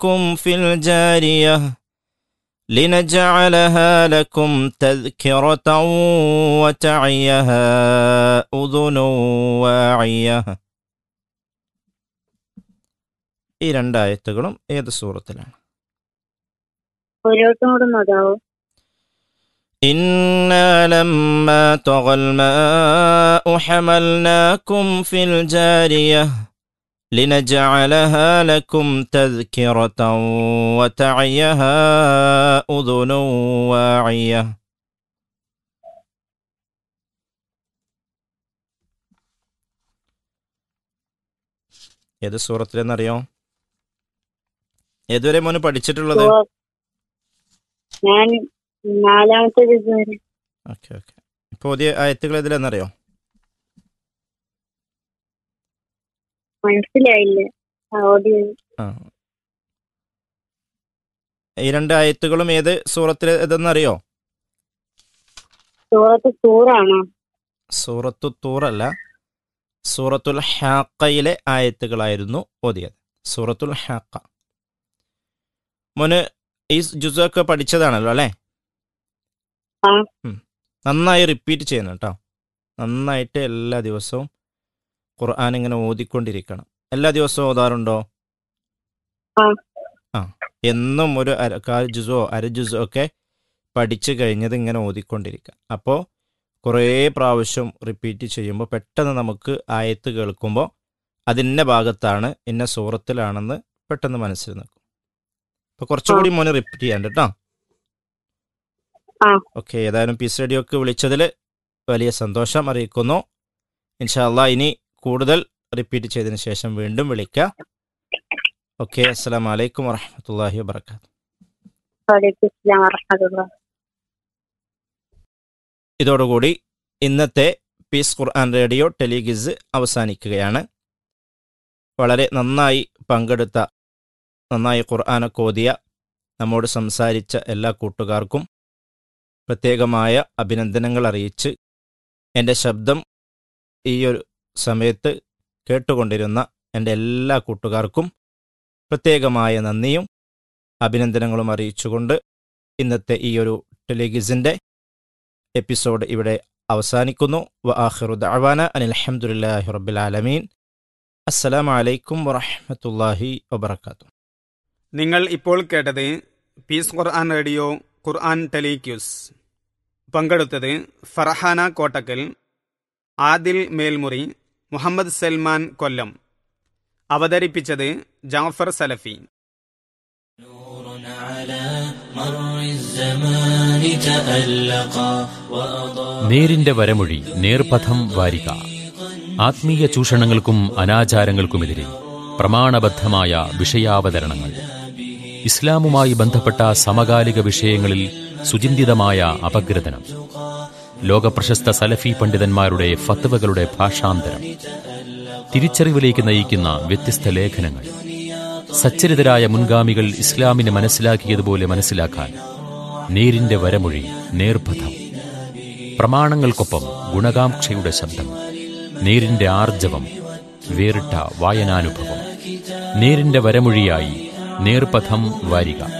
حملناكم في الجارية لنجعلها لكم تذكرة وتعيها أذن واعية ഈ രണ്ടായത്തുകളും ഏത് സൂറത്തിലാണ് ഓരോട്ടും കൂടെ നോക്കാവോ إنا لما طغى الماء حملناكم في الجارية لنجعلها لكم تذكرة وتعيها أذن واعية ഏത് സൂറത്തിലെന്നറിയോ ഏതുവരെ മോന് പഠിച്ചിട്ടുള്ളത് സോ- ഞാൻ നാലാമത്തെ ദിവസം വരെ ഓക്കെ ഓക്കെ ഇപ്പോൾ പുതിയ ആയത്തുകൾ ഏതിലെന്നറിയോ മനസ്സിലായില്ല ഓഡിയോ ആ ഈ രണ്ട് ആയത്തുകളും ഏത് സൂറത്തിൽ ഏതെന്നറിയോ സൂറത്ത് സൂറാണോ സൂറത്തു തൂറല്ല സൂറത്തുൽ ഹാക്കയിലെ ആയത്തുകളായിരുന്നു ഓതിയത് സൂറത്തുൽ ഹാക്ക മോന് ഈ ജുസൊക്കെ പഠിച്ചതാണല്ലോ അല്ലേ ആ. ഉം. നന്നായി റിപ്പീറ്റ് ചെയ്യണം കേട്ടോ നന്നായിട്ട് എല്ലാ ദിവസവും ഖുർആൻ ഇങ്ങനെ ഓതിക്കൊണ്ടിരിക്കണം എല്ലാ ദിവസവും ഓതാറുണ്ടോ ആ. ആ എന്നും ഒരു അര കാൽ ജുസോ അര ജുസോ ഒക്കെ പഠിച്ചു കഴിഞ്ഞത് ഇങ്ങനെ ഓതിക്കൊണ്ടിരിക്കുക അപ്പോൾ കുറേ പ്രാവശ്യം റിപ്പീറ്റ് ചെയ്യുമ്പോൾ പെട്ടെന്ന് നമുക്ക് ആയത്ത് കേൾക്കുമ്പോൾ അതിന്ന ഭാഗത്താണ് ഇന്ന സൂറത്തിലാണെന്ന് പെട്ടെന്ന് മനസ്സിൽ നിൽക്കും അപ്പോൾ കുറച്ചുകൂടി മോനെ റിപ്പീറ്റ് ചെയ്യാൻ കേട്ടോ ആ. ഓക്കെ ഏതായാലും പീസ് റേഡിയോക്ക് വിളിച്ചതിൽ വലിയ സന്തോഷം അറിയിക്കുന്നു ഇൻഷാല്ല ഇനി കൂടുതൽ റിപ്പീറ്റ് ചെയ്തതിന് ശേഷം വീണ്ടും വിളിക്കാം ഓക്കെ അസ്സാം വലൈക്കും വറഹമത്തല്ലാഹി വാബർക്കാത്തു വലൈക്കും അസ്സലാം വറഹ്മത്തുള്ളാഹി ഇതോടുകൂടി ഇന്നത്തെ പീസ് ഖുർആൻ റേഡിയോ ടെലിഗിസ് അവസാനിക്കുകയാണ് വളരെ നന്നായി പങ്കെടുത്ത നന്നായി ഖുർആനൊക്കെ ഓതിയ നമ്മോട് സംസാരിച്ച എല്ലാ കൂട്ടുകാർക്കും പ്രത്യേകമായ അഭിനന്ദനങ്ങൾ അറിയിച്ച് എൻ്റെ ശബ്ദം ഈ ഒരു സമയത്ത് കേട്ടുകൊണ്ടിരുന്ന എൻ്റെ എല്ലാ കൂട്ടുകാർക്കും പ്രത്യേകമായ നന്ദിയും അഭിനന്ദനങ്ങളും അറിയിച്ചുകൊണ്ട് ഇന്നത്തെ ഈ ഒരു ടെലിഗിസിൻ്റെ എപ്പിസോഡ് ഇവിടെ അവസാനിക്കുന്നു വ ആഖിറു ദഅവാന അനിൽ ഹംദുലില്ലാഹി റബ്ബിൽ ആലമീൻ അസ്സലാമു അലൈക്കും വറഹ്മത്തുള്ളാഹി വബറകാതുഹു നിങ്ങൾ ഇപ്പോൾ കേട്ടത് പീസ് ഖുർആൻ റേഡിയോ ഖുർആൻ ടെലിക്യൂസ് പങ്കെടുത്തത് ഫർഹാന കോട്ടക്കൽ ആദിൽ മേൽമുറി മുഹമ്മദ് സൽമാൻ കൊല്ലം അവതരിപ്പിച്ചത് ജാഫർ സലഫി نور على مر الزمان تألقا وأضاء നേരിന്റെ വരമൊഴി നേർപഥം വാരിക ആത്മീയ ചൂഷണങ്ങൾക്കും അനാചാരങ്ങൾക്കുമെതിരെ പ്രമാണബദ്ധമായ വിഷയാവതരണങ്ങൾ ഇസ്ലാമുമായി ബന്ധപ്പെട്ട സമകാലിക വിഷയങ്ങളിൽ സുചിന്തിതമായ അപഗ്രഥനം ലോകപ്രശസ്ത സലഫി പണ്ഡിതന്മാരുടെ ഫത്വകളുടെ ഭാഷാന്തരം തിരിച്ചറിവിലേക്ക് നയിക്കുന്ന വ്യത്യസ്ത ലേഖനങ്ങൾ സച്ചരിതരായ മുൻഗാമികൾ ഇസ്ലാമിനെ മനസ്സിലാക്കിയതുപോലെ മനസ്സിലാക്കാൻ നേരിന്റെ വരമൊഴി നേർപഥം പ്രമാണങ്ങൾക്കൊപ്പം ഗുണകാംക്ഷയുടെ ശബ്ദം നേരിന്റെ ആർജവം വേറിട്ട വായനാനുഭവം നേരിന്റെ വരമൊഴിയായി നേർപഥം വാരിക